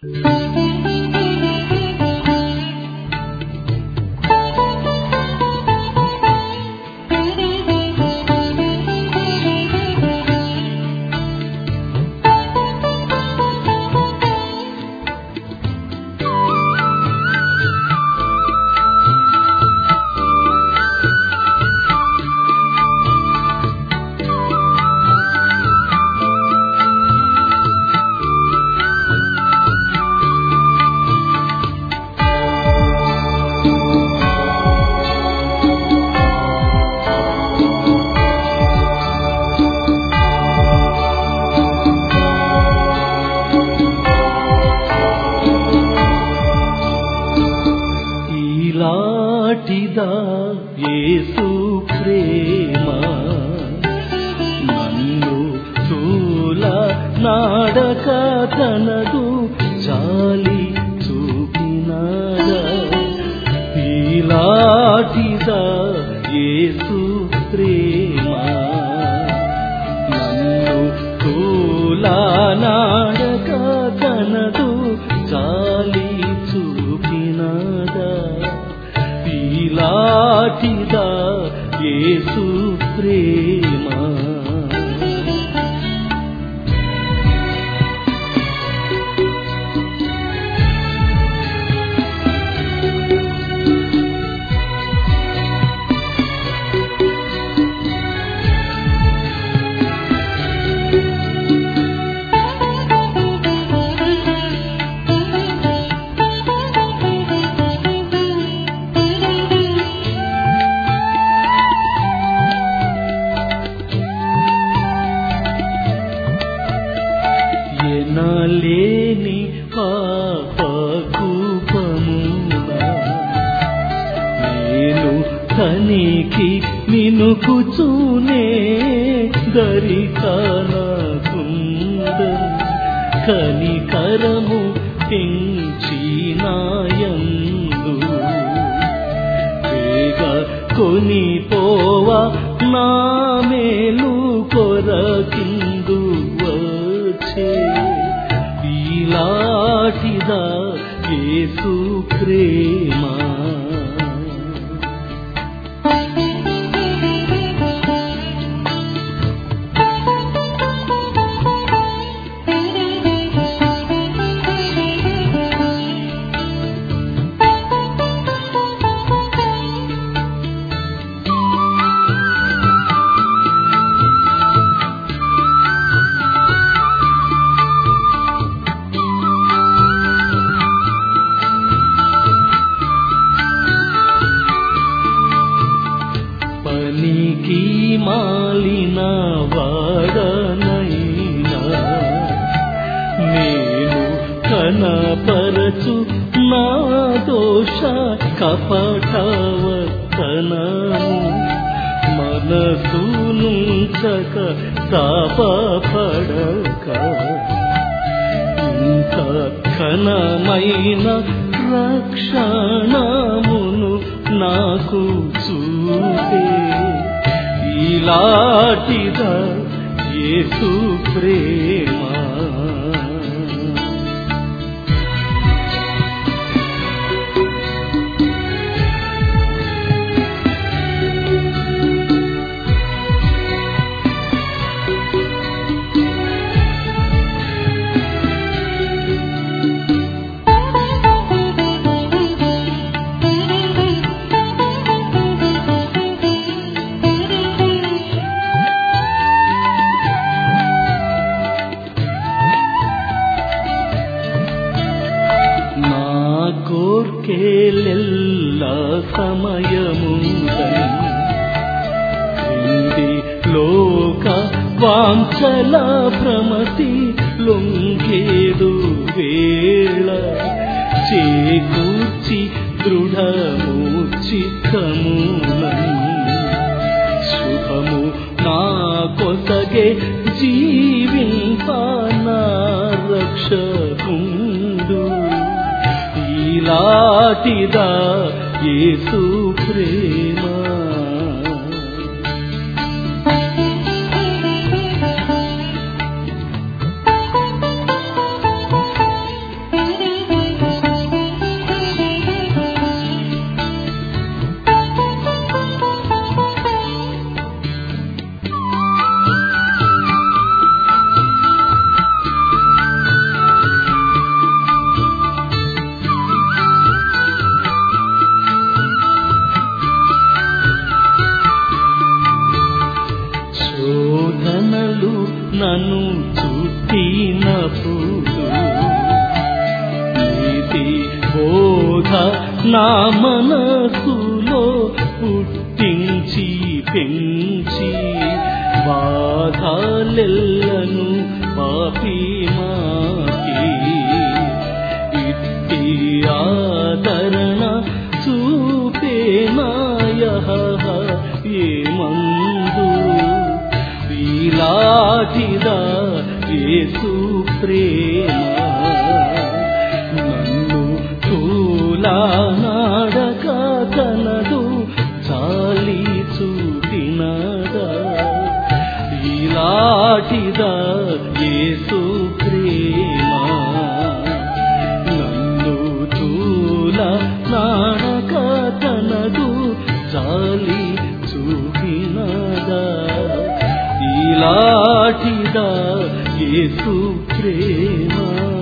ఈలాటిదా యేసు ప్రేమ నన్ను చూల నాడక తనదు చాలి చూపినదా ఈలాటిదా యేసు ప్రేమ నన్ను చూల నాడక తనదు చాలి చూపినదా ఈలాటిదా యేసు ప్రేమ ఎనలేని పాపకూపమున నేను తనికి మినుకుచూనే దరికానకుంద కనికరము పెంచినాయందు వేగ కొనిపోవా నా మేలు కొరకిందు వచ్చే ఈలాటిదా యేసు ప్రేమ పనికి మాలిన వాడనైనా నేను కనపరచు నా దోష కపటవర్తనము మనసు నుంచక తాపడక ఇంత ఘనమైన రక్షణమును నాకు చూపే ఈలాటిదా యేసు ప్రేమ నా కోర్కెలెల్ల సమయముందని క్రింది లోక వాంఛల భ్రమతి లొంగేదు వేళ చేకూర్చి దృఢము చిత్తములను శుభము నా కొసగే జీవింప నా రక్షకుండు ఈలాటిదా యేసు ప్రేమ Thank you. నా మనసులో పుట్టించి పెంచి బాధాలెల్లను పాపి మాకి ఇట్టి ఆదరణ చూపే నాయహ ఏమందు వీలాటిదా యేసు ప్రేమ నన్ను తూలానాడక తనదు చాలి చూపినదా ఇలాటిదా యేసు ప్రేమ నన్ను తూల నాడక తనదు చాలి చూపినదా ఇలాటిదా యేసు ప్రేమ